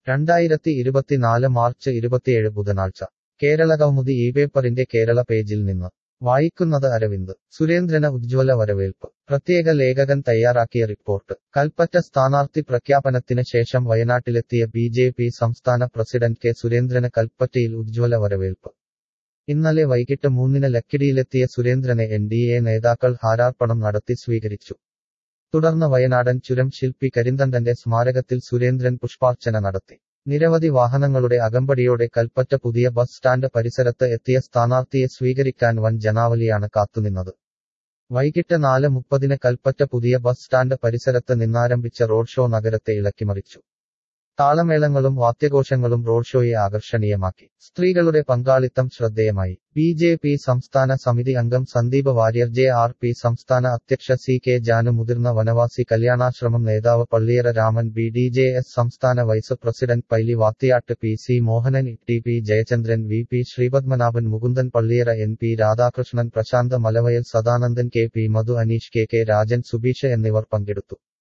രണ്ടായിരത്തി ഇരുപത്തിനാല് മാർച്ച് ഇരുപത്തിയേഴ് ബുധനാഴ്ച കേരള കൗമുദി ഈ പേപ്പറിന്റെ കേരള പേജിൽ നിന്ന് വായിക്കുന്നത് അരവിന്ദ് സുരേന്ദ്രന് ഉജ്ജ്വല വരവേൽപ്പ് പ്രത്യേക ലേഖകൻ തയ്യാറാക്കിയ റിപ്പോർട്ട് കൽപ്പറ്റ സ്ഥാനാർത്ഥി പ്രഖ്യാപനത്തിന് ശേഷം വയനാട്ടിലെത്തിയ ബി ജെ പി സംസ്ഥാന പ്രസിഡന്റ് കെ സുരേന്ദ്രന് കൽപ്പറ്റയിൽ ഉജ്ജ്വല വരവേൽപ്പ് ഇന്നലെ വൈകിട്ട് മൂന്നിന് ലക്കിടിയിലെത്തിയ സുരേന്ദ്രനെ എൻ ഡി എ നേതാക്കൾ ഹാരാർപ്പണം നടത്തി സ്വീകരിച്ചു തുടർന്ന് വയനാടൻ ചുരം ശില്പി കരിന്തണ്ടന്റെ സ്മാരകത്തിൽ സുരേന്ദ്രൻ പുഷ്പാർച്ചന നടത്തി നിരവധി വാഹനങ്ങളുടെ അകമ്പടിയോടെ കൽപ്പറ്റ പുതിയ ബസ് സ്റ്റാൻഡ് പരിസരത്ത് എത്തിയ സ്ഥാനാർത്ഥിയെ സ്വീകരിക്കാൻ വൻ ജനാവലിയാണ് കാത്തുനിന്നത് വൈകിട്ട് നാല് മുപ്പതിന് കൽപ്പറ്റ പുതിയ ബസ് സ്റ്റാൻഡ് പരിസരത്ത് നിന്നാരംഭിച്ച റോഡ് ഷോ നഗരത്തെ ഇളക്കിമറിച്ചു താളമേളങ്ങളും വാദ്യഘോഷങ്ങളും റോഡ് ഷോയെ ആകർഷണീയമാക്കി സ്ത്രീകളുടെ പങ്കാളിത്തം ശ്രദ്ധേയമായി ബി ജെ പി സംസ്ഥാന സമിതി അംഗം Sandeep Warrier J R P സംസ്ഥാന അധ്യക്ഷ സി കെ ജാനു മുതിർന്ന വനവാസി കല്യാണാശ്രമം നേതാവ് Palliyara Raman B D J S സംസ്ഥാന vice president Paily Vathiyattu P C Mohanan T P Jayachandran V P Sreepadmanabhan Mukundan Palliyara N P Radhakrishnan Prasanth Malavayal Sadanandan K P Madhu Aneesh K K Rajan Subeesh എന്നിവർ പങ്കെടുത്തു